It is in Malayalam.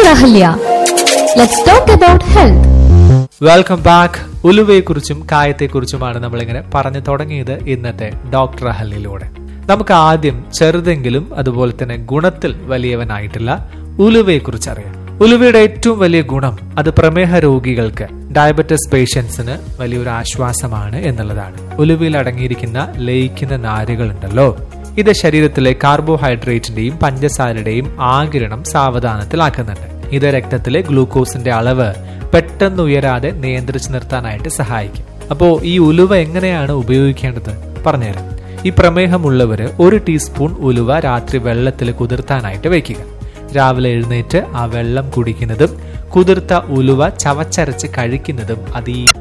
Ahalya. Let's talk about health. Welcome back ഉലുവയെക്കുറിച്ചും കായത്തെക്കുറിച്ചുമാണ് നമ്മളിങ്ങനെ പറഞ്ഞു തുടങ്ങിയത് ഇന്നത്തെ ഡോക്ടർ അഹലിലൂടെ നമുക്ക് ആദ്യം ചെറുതെങ്കിലും അതുപോലെ തന്നെ ഗുണത്തിൽ വലിയവനായിട്ടുള്ള ഉലുവയെക്കുറിച്ച് അറിയാം ഉലുവയുടെ ഏറ്റവും വലിയ ഗുണം അത് പ്രമേഹ രോഗികൾക്ക് ഡയബറ്റിസ് പേഷ്യൻസിന് വലിയൊരു ആശ്വാസമാണ് എന്നുള്ളതാണ് ഉലുവയിൽ അടങ്ങിയിരിക്കുന്ന ലയിക്കുന്ന നാരുകളുണ്ടല്ലോ ഇത് ശരീരത്തിലെ കാർബോഹൈഡ്രേറ്റിന്റെയും പഞ്ചസാരയുടെയും ആകിരണം സാവധാനത്തിലാക്കുന്നുണ്ട് ഇത് രക്തത്തിലെ ഗ്ലൂക്കോസിന്റെ അളവ് പെട്ടെന്ന് ഉയരാതെ നിയന്ത്രിച്ചു നിർത്താനായിട്ട് സഹായിക്കും അപ്പോൾ ഈ ഉലുവ എങ്ങനെയാണ് ഉപയോഗിക്കേണ്ടത് പറഞ്ഞുതരാം ഈ പ്രമേഹമുള്ളവര് ഒരു ടീസ്പൂൺ ഉലുവ രാത്രി വെള്ളത്തിൽ കുതിർത്താനായിട്ട് വെക്കുക രാവിലെ എഴുന്നേറ്റ് ആ വെള്ളം കുടിക്കുന്നതും കുതിർത്ത ഉലുവ ചവച്ചരച്ച് കഴിക്കുന്നതും അത് ഈ